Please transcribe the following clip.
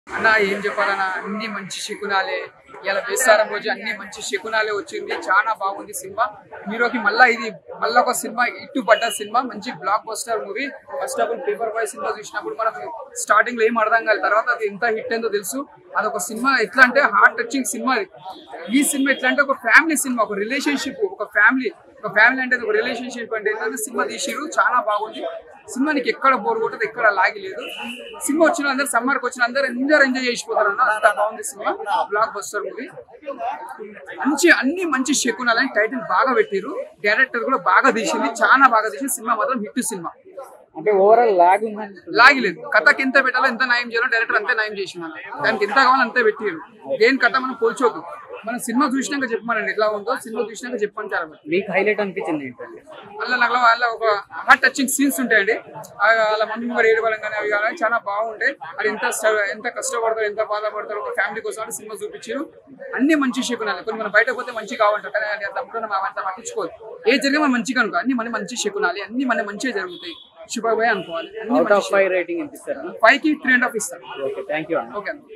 అన్న ఏం చెప్పాలన్నా అన్ని మంచి శకునాలే ఇలా బేస్తారం రోజు అన్ని మంచి శకునాలే వచ్చింది చాలా బాగుంది సినిమా హీరోకి మళ్ళా ఇది మళ్ళా ఒక సినిమా ఇట్టు పడ్డ సినిమా మంచి blockbuster movie first of all paper boy cinema చూసినప్పుడు మనం స్టార్టింగ్ లో ఏం అర్థం కాలేదు తర్వాత అది ఎంత హిట్ అయిందో తెలుసు అదొక సినిమా ఎట్లా అంటే హార్ట్ టచింగ్ సినిమా ఇది. ఈ సినిమా ఎట్లా అంటే ఒక ఫ్యామిలీ సినిమా ఒక రిలేషన్షిప్ ఒక ఫ్యామిలీ ఒక ఫ్యామిలీ అంటే ఒక రిలేషన్షిప్ అంటే ఏంటంటే సినిమా తీసిరు చాలా బాగుంది సినిమా నీకు ఎక్కడ బోర్ కొట్టదు ఎక్కడ లాగి లేదు సినిమా వచ్చిన అందరు సమ్మర్కి వచ్చిన అందరు ఎంజాయ్ ఎంజాయ్ చేసిపోతారు అన్న అంత బాగుంది సినిమా బ్లాక్ బస్టర్ మూవీ మంచి అన్ని మంచి శకునాలని టైటిల్ బాగా పెట్టిరు డైరెక్టర్ కూడా బాగా తీసింది చాలా బాగా తీసింది సినిమా మాత్రం హిట్ సినిమా అంటే ఓవరాల్ లాగ్ ఉందని లాగిలేదు కథకి ఎంత పెట్టాలో ఎంత న్యాయం చేయాలో డైరెక్టర్ అంతే న్యాయం చేసిన దానికి ఎంత కావాలో అంతే పెట్టారు దేని కథ మనం పోల్చోద్దు మనం సినిమా చూసినాక చెప్పమనండి ఎట్లా ఉందో సినిమా చూసినాక చెప్పమంటారు మీకు హైలైట్ అనిపించింది ఏంటంటే అలా నాకు వాళ్ళ ఒక హార్ట్ టచింగ్ సీన్స్ ఉంటాయండి ఆ వాళ్ళ మమ్మీ గారు ఏడవలం కానీ అవి కానీ చాలా బాగుంటాయి అది ఎంత స్ట- ఎంత కష్టపడతారు ఎంత బాధపడతారు ఒక ఫ్యామిలీ కోసం అని సినిమా చూపించారు అన్ని మంచి శకునాలు కొన్ని మనం బయట పోతే మంచి కావంటారు కానీ అది అంత మనం అంత పట్టించుకోదు ఏ జరిగినా మనం మంచిగా అనుకో అన్ని మన మంచి శకునాలి అన్ని మన మంచిగా జరుగుతాయి శుభమే అనుకోవాలి అన్ని అవుట్ ఆఫ్ మంచి ఫైవ్ రేటింగ్ ఎంత ఇస్తారా ఫైవ్ కి త్రీ అండ్ హాఫ్ ఇస్తాను ఓకే థ్యాంక్ యూ అన్న ఓకే